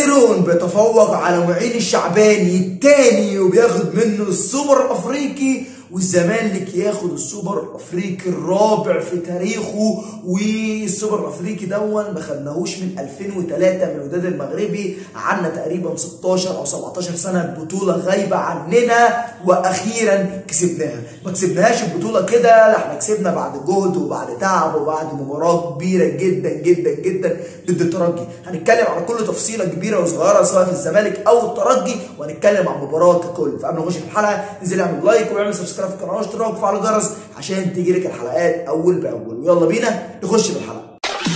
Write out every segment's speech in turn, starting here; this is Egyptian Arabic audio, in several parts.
كارتيرون بيتفوق على معين الشعباني الثاني وبياخد منه السوبر الافريقي والزمالك ياخد السوبر الافريقي الرابع في تاريخه والسوبر الافريقي دون ما خدناهوش من 2003 من الوداد المغربي عنا تقريبا 16 او 17 سنه البطوله غايبه عننا واخيرا كسبناها ما كسبناهاش البطوله كده لا احنا كسبنا بعد جهد وبعد تعب وبعد مباراه كبيره جدا جدا جدا ضد الترجي هنتكلم على كل تفصيله كبيره وصغيره سواء في الزمالك او الترجي وهنتكلم عن المباراه ككل فقبل ما نخش في الحلقه انزل اعمل لايك واعمل سبسكرايب في القناه واشتراك وفعل الجرس عشان تيجي لك الحلقات اول باول ويلا بينا نخش في الحلقه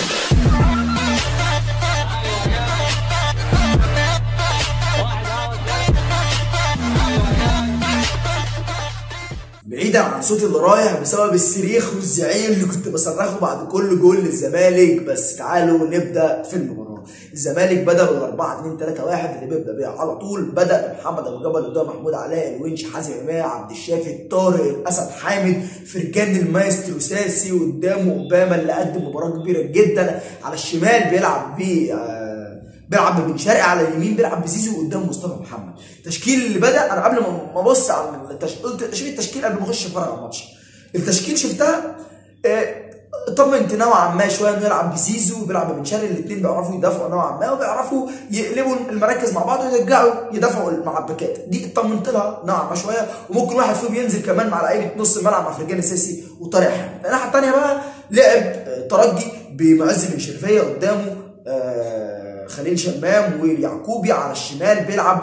بعيدا عن صوتي اللي رايح بسبب الصريخ والزعيق اللي كنت بصرخه بعد كل جول للزمالك بس تعالوا نبدا في المباراه الزمالك بدا بالاربعه 2 3 1 اللي بيبدا بيها على طول بدا بمحمد ابو جبل قدام محمود علاء الونش حازم امام عبد الشافي طارق الاسد حامد فرجان المايسترو ساسي قدامه اوباما اللي قدم مباراه كبيره جدا على الشمال بيلعب بيه آه بيلعب بن شرقي على اليمين بيلعب بزيزو قدام مصطفى محمد التشكيل اللي بدا انا قبل ما ابص على التشكيل قلت شوف التشكيل قبل ما اخش اتفرج على الماتش التشكيل شفتها آه طمنت نوعا ما شويه انه يلعب بزيزو بيلعب بن شرقي الاثنين بيعرفوا يدافعوا نوعا ما وبيعرفوا يقلبوا المراكز مع بعض ويرجعوا يدافعوا مع الباكات دي اطمنت لها نوعا ما شويه وممكن واحد فيهم ينزل كمان مع لعيبه نص الملعب مع فرجان الساسي وطارق حامد الناحيه الثانيه بقى لعب ترجي بمعز بن شرفيه قدامه آه خليل شمام واليعقوبي على الشمال بيلعب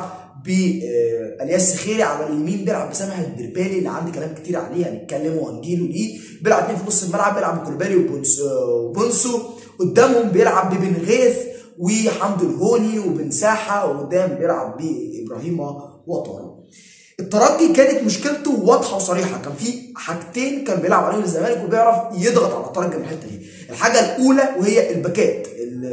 بالياس خيري على اليمين بيلعب بسامح الدربالي اللي عندي كلام كتير عليه هنتكلم وهنجيله ليه بيلعب اتنين في نص الملعب بيلعب بكولبالي وبونسو قدامهم بيلعب ببن غيث وحمد الهوني وبن ساحه وقدام بيلعب بابراهيم وطارق الترجي كانت مشكلته واضحه وصريحه كان في حاجتين كان بيلعب عليهم الزمالك وبيعرف يضغط على الترجي من الحته دي الحاجه الاولى وهي الباكات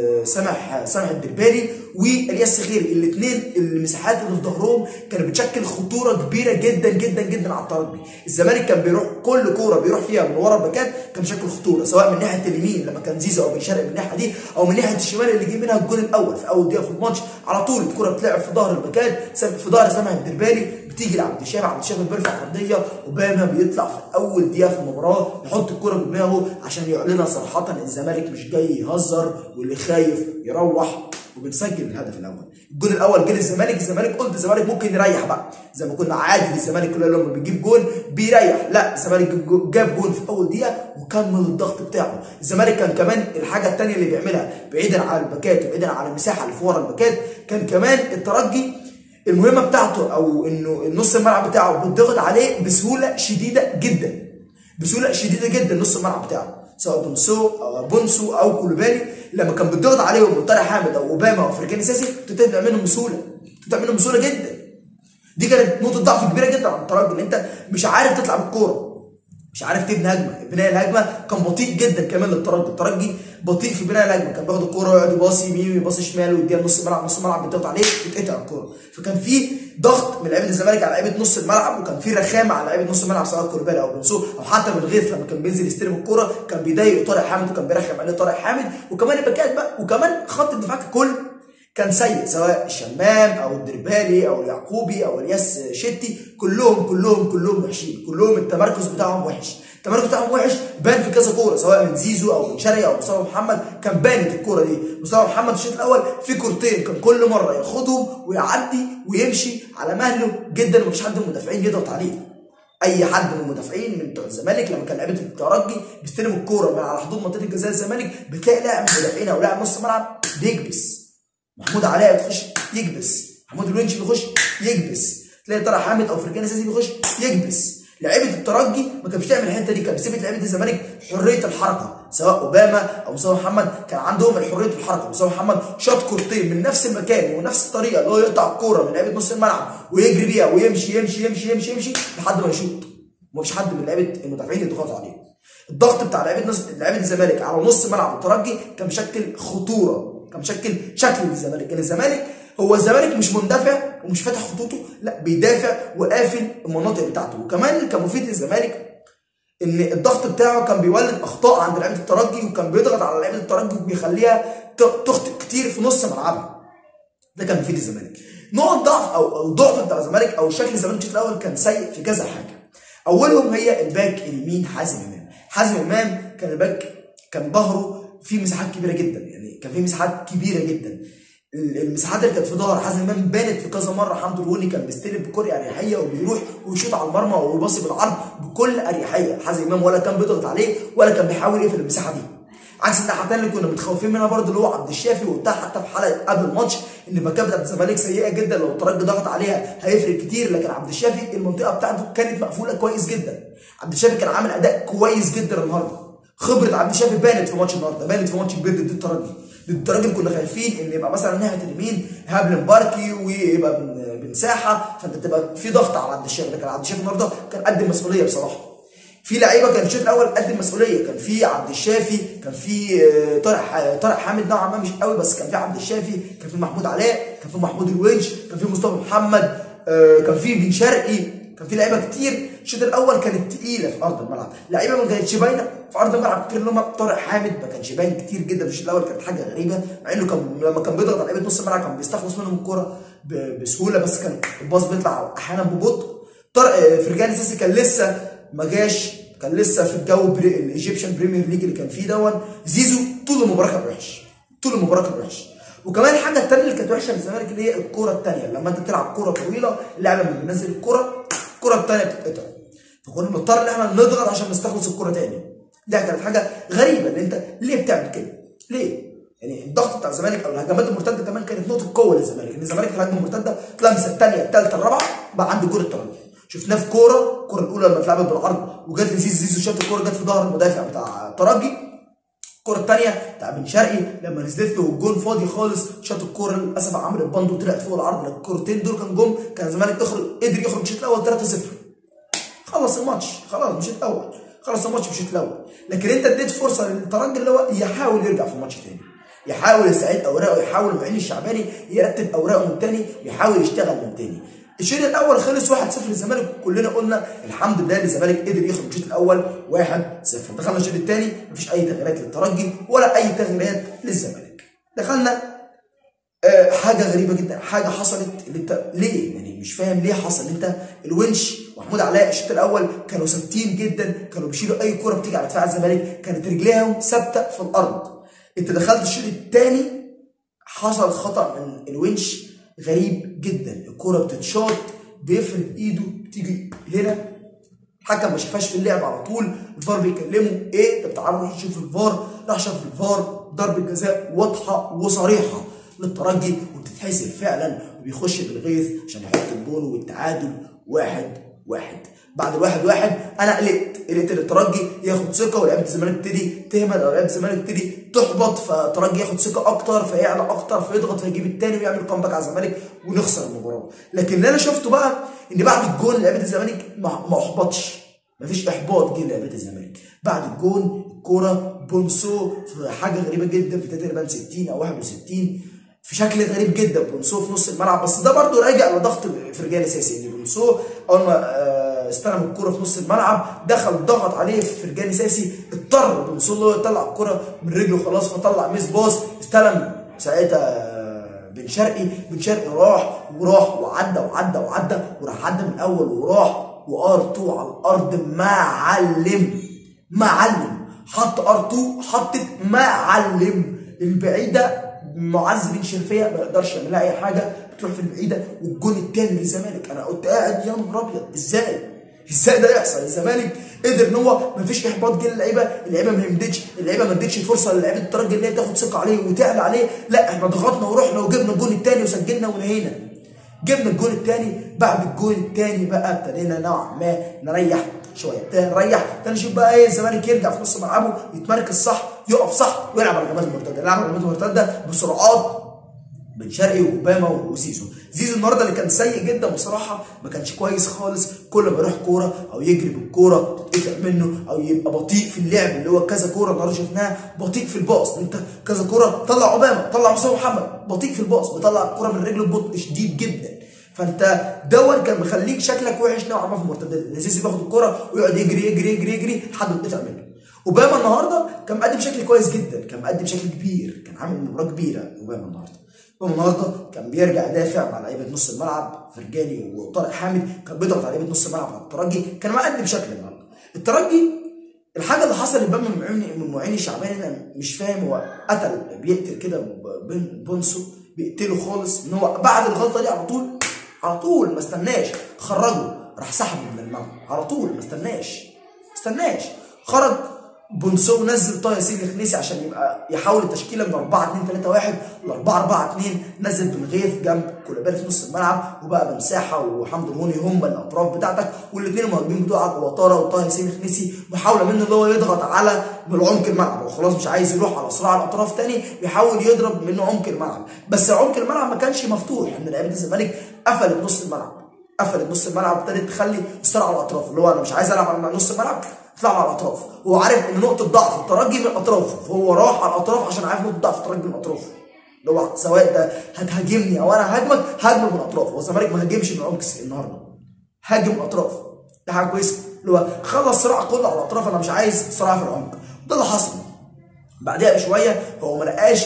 سامح سامح الدربالي والياس خيري الاثنين المساحات اللي في ظهرهم كانت بتشكل خطوره كبيره جدا جدا جدا على الترجي الزمالك كان بيروح كل كوره بيروح فيها من ورا الباكات كان بيشكل خطوره سواء من ناحيه اليمين لما كان زيزو او بن شرقي من الناحيه دي او من ناحيه الشمال اللي جه منها الجول الاول في اول دقيقه في الماتش على طول الكوره بتلعب في ظهر الباكات في ظهر سامح الدربالي بتيجي لعبد الشافي عبد الشافي بيرفع عرضيه وباما بيطلع في اول دقيقه في المباراه يحط الكوره بدماغه عشان يعلنها صراحه ان الزمالك مش جاي يهزر واللي خايف يروح وبنسجل الهدف الاول الجول الاول جه للزمالك الزمالك قلت الزمالك ممكن يريح بقى زي ما كنا عادي الزمالك كل لما بيجيب جول بيريح لا الزمالك جاب جول في اول دقيقه وكمل الضغط بتاعه الزمالك كان كمان الحاجه الثانيه اللي بيعملها بعيدا عن الباكات وبعيدا عن المساحه اللي في ورا الباكات كان كمان الترجي المهمه بتاعته او انه النص الملعب بتاعه بيضغط عليه بسهوله شديده جدا بسهوله شديده جدا نص الملعب بتاعه سواء بونسو او بونسو او كولوبالي لما كان بيضغط عليهم من طارق حامد او اوباما او فرجاني ساسي كنت تبدا منهم بسهوله تبدا منهم بسهوله جدا دي كانت نقطه ضعف كبيره جدا عند الترجي ان انت مش عارف تطلع بالكوره مش عارف تبني هجمه بناء الهجمه كان بطيء جدا كمان للترجي الترجي بطيء في بناء الهجمه كان بياخد الكوره ويقعد يباصي يمين ويباصي شمال ويديها نص الملعب نص الملعب بيضغط عليه يتقطع الكوره فكان في ضغط من لعيبه الزمالك على لعيبه نص الملعب وكان في رخامه على لعيبه نص الملعب سواء كوربالي او بنسو او حتى من غيث لما كان بينزل يستلم الكوره كان بيضايق طارق حامد وكان بيرخم عليه طارق حامد وكمان الباكات بقى وكمان خط الدفاع ككل كان سيء سواء الشمام او الدربالي او اليعقوبي او الياس شتي كلهم كلهم كلهم وحشين كلهم التمركز بتاعهم وحش التمركز بتاعهم وحش بان في كذا كوره سواء من زيزو او من شرقي او مصطفى محمد كان بانت الكوره دي مصطفى محمد الشوط الاول في كورتين كان كل مره ياخدهم ويعدي ويمشي على مهله جدا ومفيش حد من المدافعين يضغط عليه اي حد من المدافعين من بتوع الزمالك لما كان لعيبه الترجي بيستلم الكوره من على حدود منطقه الجزاء الزمالك بتلاقي لاعب من المدافعين او لاعب نص ملعب بيكبس محمود علاء بيخش يكبس محمود الونش بيخش يكبس تلاقي طارق حامد او فرجاني اساسي بيخش يكبس لعيبه الترجي ما كانش تعمل الحته دي كان بيسيب لعيبه الزمالك حريه الحركه سواء اوباما او مصطفى محمد كان عندهم حريه الحركه مصطفى محمد شاط كورتين من نفس المكان ونفس الطريقه اللي هو يقطع الكوره من لعيبه نص الملعب ويجري بيها ويمشي يمشي يمشي يمشي يمشي لحد ما يشوط ومفيش حد من لعيبه المدافعين يضغطوا عليه الضغط بتاع لعيبه نص لعيبه الزمالك على نص ملعب الترجي كان بيشكل خطوره كان بيشكل شكل للزمالك كان الزمالك هو الزمالك مش مندفع ومش فاتح خطوطه لا بيدافع وقافل المناطق بتاعته وكمان كان مفيد للزمالك ان الضغط بتاعه كان بيولد اخطاء عند لعيبه الترجي وكان بيضغط على لعيبه الترجي وبيخليها تخطئ كتير في نص ملعبها ده كان مفيد الزمالك نقط ضعف او او ضعف بتاع الزمالك او شكل الزمالك الشوط الاول كان سيء في كذا حاجه اولهم هي الباك اليمين حازم امام حازم امام كان الباك كان ظهره فيه مساحات كبيره جدا يعني كان فيه مساحات كبيره جدا المساحات اللي كانت في ظهر حازم امام بانت في كذا مره حمدو الوني كان بيستلم بكل اريحيه وبيروح ويشوط على المرمى ويباصي بالعرض بكل اريحيه حازم امام ولا كان بيضغط عليه ولا كان بيحاول يقفل المساحه دي عكس الناحيه الثانيه اللي كنا متخوفين منها برضه اللي هو عبد الشافي وبتاع حتى في حلقه قبل الماتش ان الباكات بتاعت الزمالك سيئه جدا لو الترجي ضغط عليها هيفرق كتير لكن عبد الشافي المنطقه بتاعته كانت مقفوله كويس جدا عبد الشافي كان عامل اداء كويس جدا النهارده خبره عبد الشافي بانت في ماتش النهارده بانت في ماتش كبير ضد الترجي ضد الترجي كنا خايفين ان يبقى مثلا ناحيه اليمين هاب مباركي ويبقى بن بن ساحه فانت تبقى في ضغط على عبد الشافي لكن عبد الشافي النهارده كان قدم مسؤوليه بصراحه في لعيبه كان الشوط الاول قدم مسؤوليه كان في عبد الشافي كان في طارق طارق حامد نوعا ما مش قوي بس كان في عبد الشافي كان في محمود علاء كان في محمود الونش كان في مصطفى محمد كان في بن شرقي كان في لعيبه كتير الشوط الاول كانت تقيله في ارض الملعب لعيبه ما كانتش باينه في ارض الملعب كتير اللي هم طارق حامد ما كانش باين كتير جدا في الشوط الاول كانت حاجه غريبه مع انه كان لما كان بيضغط على لعيبه نص الملعب كان بيستخلص منهم الكوره بسهوله بس كان الباص بيطلع احيانا ببطء طارق فرجاني ساسي كان لسه ما جاش كان لسه في الجو بري... الايجيبشن بريمير ليج اللي كان فيه دون زيزو طول المباراه كان وحش طول المباراه كان وحش وكمان الحاجه الثانيه اللي كانت وحشه للزمالك اللي هي الكوره الثانيه لما انت تلعب كوره طويله اللاعب لما بينزل الكوره الكوره الثانيه بتتقطع فكنا بنضطر ان احنا نضغط عشان نستخلص الكوره تاني دي كانت حاجه غريبه ان انت ليه بتعمل كده؟ ليه؟ يعني الضغط بتاع الزمالك او الهجمات المرتده كمان كانت نقطه قوه للزمالك ان الزمالك في الهجمه المرتده في لمسه الثانيه الثالثه الرابعه بقى عنده جول الترجي شفناه في كوره الكوره الاولى لما اتلعبت بالعرض وجت لزيزو زيزو شاط الكوره جت في ظهر المدافع بتاع الترجي الكوره الثانيه بتاع بن شرقي لما نزلت له الجون فاضي خالص شاط الكوره للاسف عمرو البندو طلعت فوق العرض الكورتين دول كان جم كان الزمالك يخرج قدر يخرج الشوط الاول 3-0 خلص الماتش خلاص مش الاول خلص الماتش مش الاول لكن انت اديت فرصه للترجي اللي هو يحاول يرجع في الماتش تاني يحاول يستعيد اوراقه يحاول معين الشعباني يرتب اوراقه من تاني ويحاول يشتغل من تاني الشوط الاول خلص 1-0 للزمالك وكلنا قلنا الحمد لله الزمالك قدر يخرج الشوط الاول 1-0 دخلنا الشوط الثاني مفيش اي تغييرات للترجي ولا اي تغييرات للزمالك دخلنا آه حاجه غريبه جدا حاجه حصلت اللي انت ليه يعني مش فاهم ليه حصل انت الونش ومحمود علاء الشوط الاول كانوا ثابتين جدا كانوا بيشيلوا اي كوره بتيجي على دفاع الزمالك كانت رجليهم ثابته في الارض انت دخلت الشوط الثاني حصل خطا من الونش غريب جدا الكوره بتتشاط بيفرد ايده بتيجي هنا الحكم ما شافهاش في اللعب على طول الفار بيكلمه ايه طب تعالوا نروح نشوف الفار راح شاف الفار ضربه جزاء واضحه وصريحه للترجي وبتتحسب فعلا وبيخش بالغيث عشان يحط الجون والتعادل واحد واحد بعد الواحد واحد انا قلقت قلقت الترجي ياخد ثقه ولعيبه الزمالك تبتدي تهمل او لعيبه الزمالك تبتدي تحبط فالترجي ياخد ثقه اكتر فيعلى اكتر فيضغط فيجيب الثاني ويعمل كومباك على الزمالك ونخسر المباراه لكن اللي انا شفته بقى ان بعد الجون لعيبه الزمالك ما احبطش مفيش احباط جه لعيبه الزمالك بعد الجون الكوره بونسو في حاجه غريبه جدا في تقريبا 60 او 61 في شكل غريب جدا بونسو في نص الملعب بس ده برضه راجع لضغط فرجاني ساسي ان بونسو اول ما استلم الكرة في نص الملعب دخل ضغط عليه في فرجاني ساسي اضطر بونسو اللي هو يطلع الكرة من رجله خلاص فطلع ميس باص استلم ساعتها بن شرقي بن شرقي راح وراح وعدى وعدى وعدى وراح عدى من الاول وراح وار 2 على الارض معلم معلم حط ار 2 حطت معلم البعيده معز بن شرفيه ما يقدرش يعمل لها اي حاجه بتروح في البعيده والجون الثاني للزمالك انا كنت قاعد يا نهار ابيض ازاي؟ ازاي ده يحصل؟ الزمالك قدر ان هو ما فيش احباط جه للعيبه، اللعيبه ما همدتش، اللعيبه ما ادتش فرصه للعيبه الترجي ان هي تاخد ثقه عليه وتعلى عليه، لا احنا ضغطنا ورحنا وجبنا الجون الثاني وسجلنا ونهينا. جبنا الجون الثاني بعد الجون الثاني بقى ابتدينا نوعا ما نريح شويه نريح نشوف بقى ايه الزمالك يرجع في نص ملعبه يتمركز صح يقف صح ويلعب على الهجمات المرتده يلعب على الهجمات المرتده بسرعات بن شرقي واوباما وزيزو زيزو النهارده اللي كان سيء جدا بصراحه ما كانش كويس خالص كل ما يروح كوره او يجري بالكوره تتقطع منه او يبقى بطيء في اللعب اللي هو كذا كوره النهارده شفناها بطيء في الباص انت كذا كوره طلع اوباما طلع مصطفى محمد بطيء في الباص بيطلع الكوره من رجله ببطء شديد جدا فانت دون كان مخليك شكلك وحش نوعا ما في المرتدات زيزو بياخد الكوره ويقعد يجري يجري يجري يجري لحد ما يتقطع منه اوباما النهارده كان مقدم بشكل كويس جدا كان مقدم بشكل كبير كان عامل مباراه كبيره اوباما النهارده النهارده كان بيرجع يدافع مع لعيبه نص الملعب فرجاني وطارق حامد كان بيضغط على لعيبه نص الملعب على الترجي كان مأدي بشكل النهارده الترجي الحاجه اللي حصلت بقى من معين من معين الشعباني انا مش فاهم هو قتل بيقتل كده بين بونسو بيقتله خالص ان هو بعد الغلطه دي على طول على طول ما استناش خرجه راح سحبه من الملعب على طول ما استناش ما استناش خرج بونسو نزل طه ياسين الخنيسي عشان يبقى يحول التشكيله من 4 2 3 1 ل 4 4 2 نزل بن غيث جنب كولابالي في نص الملعب وبقى بمساحه وحمد الهوني هم الاطراف بتاعتك والاثنين المهاجمين بتوعك وطاره وطه ياسين الخنيسي محاوله منه ان هو يضغط على من عمق الملعب وخلاص مش عايز يروح على صراع الاطراف تاني بيحاول يضرب من عمق الملعب بس عمق الملعب ما كانش مفتوح ان لعيبه الزمالك قفلت نص الملعب قفلت نص الملعب ابتدت تخلي الصراع على الاطراف اللي هو انا مش عايز العب على نص الملعب اطلع على الاطراف هو عارف ان نقطه ضعف الترجي من الاطراف فهو راح على الاطراف عشان عارف نقطه ضعف الترجي من الاطراف اللي هو سواء ده هتهاجمني او انا هاجمك هاجمك من الاطراف هو الزمالك ما هاجمش من عمق النهارده هاجم الاطراف ده حاجه كويسه اللي هو خلص الصراع كله على الاطراف انا مش عايز صراع في العمق ده اللي حصل بعدها بشويه هو ما لقاش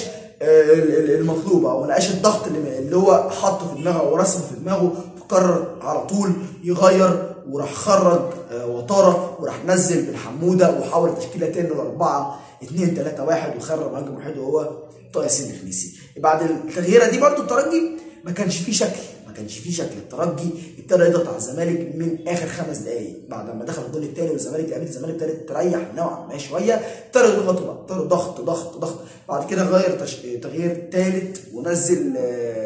المطلوب او ما لقاش الضغط اللي, اللي هو حاطه في دماغه ورسمه في دماغه فقرر على طول يغير وراح خرج وطاره وراح نزل بالحموده وحول تشكيله تاني لاربعه 2 3 1 وخرج مهاجم واحد وهو طه ياسين الخنيسي بعد التغييره دي برده الترجي ما كانش فيه شكل ما كانش فيه شكل الترجي ابتدى يضغط على الزمالك من اخر خمس دقائق بعد ما دخل الجول الثاني والزمالك لعيبه الزمالك ابتدت تريح نوعا ما شويه ابتدى يضغط بقى ابتدى ضغط ضغط ضغط بعد كده غير تش... تغيير ثالث ونزل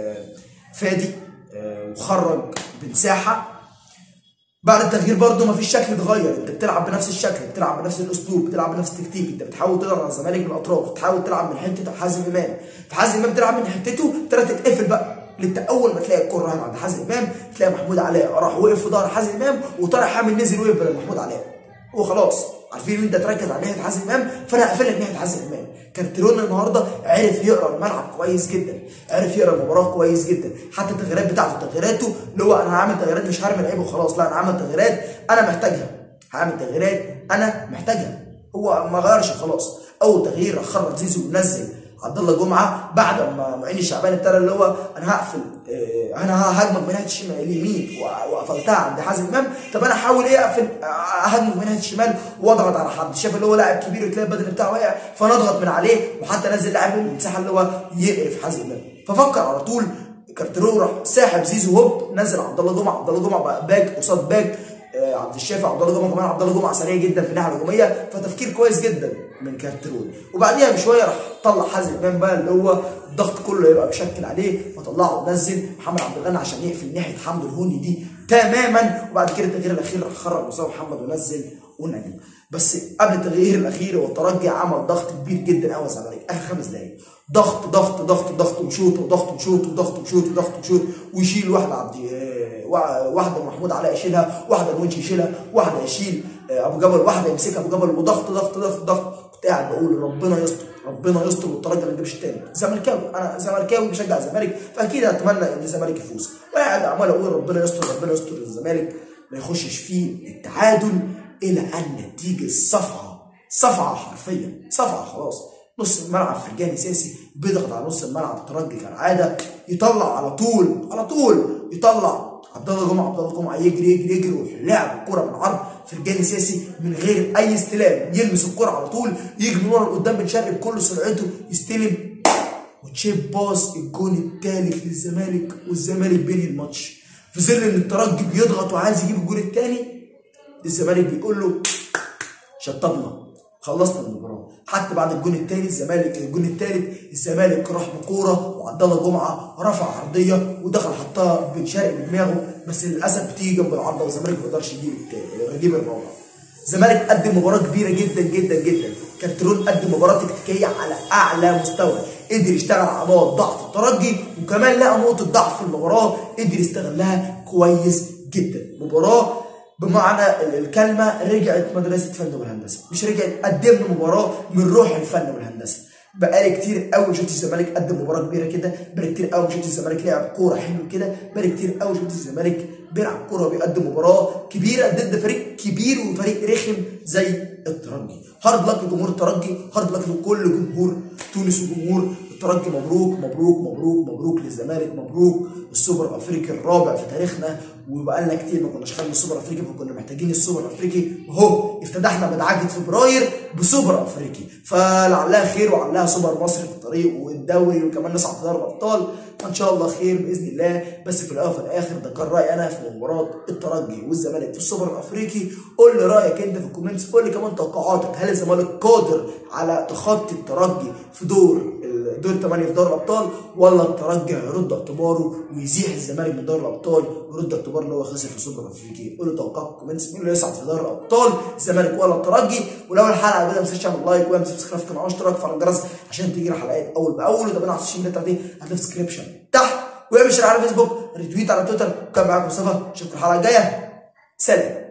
فادي وخرج بن ساحه بعد التغيير برده ما فيش شكل اتغير انت بتلعب بنفس الشكل بتلعب بنفس الاسلوب بتلعب بنفس التكتيك انت بتحاول تضغط على الزمالك من الاطراف بتحاول تلعب من حته حازم امام فحازم امام تلعب من حتته ابتدت تتقفل بقى انت اول ما تلاقي الكره رايحه عند حازم امام تلاقي محمود علاء راح وقف في ظهر حازم امام وطارق حامد نزل وقف بدل محمود علاء هو خلاص عارفين ان انت تركز على ناحيه حازم امام فانا هقفل لك ناحيه حازم امام كارتيرون النهارده عرف يقرا الملعب كويس جدا عرف يقرا المباراه كويس جدا حتى التغييرات بتاعته تغييراته اللي هو انا هعمل تغييرات مش هرمي لعيبه وخلاص لا انا هعمل تغييرات انا محتاجها هعمل تغييرات انا محتاجها هو ما غيرش خلاص اول تغيير خرج زيزو ونزل عبد الله جمعه بعد ما معين الشعبان ابتدى اللي هو انا هقفل اه انا ههاجمك من ناحيه الشمال اليمين وقفلتها عند حازم امام طب انا احاول ايه اقفل اهاجمك من ناحيه الشمال واضغط على حد شاف اللي هو لاعب كبير وتلاقي البدن بتاعه واقع فانا اضغط من عليه وحتى نزل لاعب من المساحه اللي هو يقرف حازم امام ففكر على طول كارترو راح ساحب زيزو هوب نزل عبد الله جمعه عبد الله جمعه بقى باك قصاد باك عبد الشافي عبد الله جمعه كمان عبد الله جمعه سريع جدا في الناحيه الهجوميه فتفكير كويس جدا من كارترون وبعديها بشويه راح طلع حازم امام بقى اللي هو الضغط كله يبقى مشكل عليه فطلعه ونزل محمد عبد الغني عشان يقفل ناحيه حمد الهوني دي تماما وبعد كده التغيير الاخير راح خرج مصطفى محمد ونزل ونجم بس قبل التغيير الاخير هو الترجي عمل ضغط كبير جدا قوي الزمالك اخر خمس دقايق ضغط ضغط ضغط ضغط وشوط وضغط وشوط وضغط وشوط وضغط وشوط ويشيل واحده عبد واحده محمود علاء يشيلها واحده الونش يشيلها واحده يشيل ابو جبل واحده يمسكها ابو جبل وضغط ضغط ضغط ضغط كنت قاعد بقول ربنا يستر ربنا يستر والترجي ما يجيبش التاني زملكاوي انا زملكاوي بشجع الزمالك فاكيد اتمنى ان الزمالك يفوز وقاعد عمال اقول ربنا يستر ربنا يستر الزمالك ما يخشش فيه التعادل الى ان تيجي الصفعه صفعه حرفيا صفعه خلاص نص الملعب فرجاني ساسي بيضغط على نص الملعب الترجي كالعاده يطلع على طول على طول يطلع عبد الله جمعه عبد الله جمعه يجري يجري يجري ويلعب الكره من عرض فرجاني ساسي من غير اي استلام يلمس الكره على طول يجي من ورا لقدام بن شرقي بكل سرعته يستلم وتشيب باص الجون الثالث للزمالك والزمالك بينهي الماتش في ظل ان الترجي بيضغط وعايز يجيب الجون الثاني الزمالك بيقول له شطبنا خلصنا المباراه حتى بعد الجون الثاني الزمالك الجون الثالث الزمالك راح بكوره وعبد الله جمعه رفع عرضيه ودخل حطها بن شرقي بدماغه بس للاسف بتيجي جنب العارضه والزمالك ما يقدرش يجيب يجيب الرابع الزمالك قدم مباراه كبيره جدا جدا جدا كارترون قدم مباراه تكتيكيه على اعلى مستوى قدر يشتغل على نقط ضعف الترجي وكمان لقى نقطه ضعف في المباراه قدر يستغلها كويس جدا مباراه بمعنى الكلمه رجعت مدرسه فن والهندسه مش رجعت قدمنا مباراه من روح الفن والهندسه بقالي كتير قوي شفت الزمالك قدم مباراه كبيره كده بقالي كتير قوي شفت الزمالك لعب كوره حلو كده بقالي كتير قوي شفت الزمالك بيلعب كوره وبيقدم مباراه كبيره ضد فريق كبير وفريق رخم زي الترجي هارد لك لجمهور الترجي هارد لك لكل جمهور تونس وجمهور الترجي مبروك مبروك مبروك مبروك للزمالك مبروك السوبر الافريقي الرابع في تاريخنا وبقى لنا كتير ما كناش خدنا السوبر الافريقي فكنا محتاجين السوبر الافريقي وهو افتتحنا مدعكه فبراير بسوبر افريقي فلعلها خير وعلها سوبر مصري في الطريق والدوري وكمان نصعد في دوري الابطال فان شاء الله خير باذن الله بس في الاول وفي الاخر ده كان رايي انا في مباراه الترجي والزمالك في السوبر الافريقي قول لي رايك انت في الكومنتس قول لي كمان توقعاتك هل الزمالك قادر على تخطي الترجي في دور دور الثمانيه في دوري الابطال ولا الترجي هيرد اعتباره ويزيح الزمالك من دوري الابطال ويرد اعتبار اللي هو خسر في السوبر الافريقي قولوا توقعكم في الكومنتس مين اللي يصعد في دوري الابطال الزمالك ولا الترجي ولو الحلقه عجبتك ما تنساش تعمل لايك واعمل سبسكرايب في القناه واشتراك في الجرس عشان تيجي الحلقات اول باول وتابعنا على السوشيال ميديا بتاعتي هتلاقي في الديسكربشن تحت واعمل شير على فيسبوك ريتويت على تويتر وكان معاكم مصطفى اشوفكم الحلقه الجايه سلام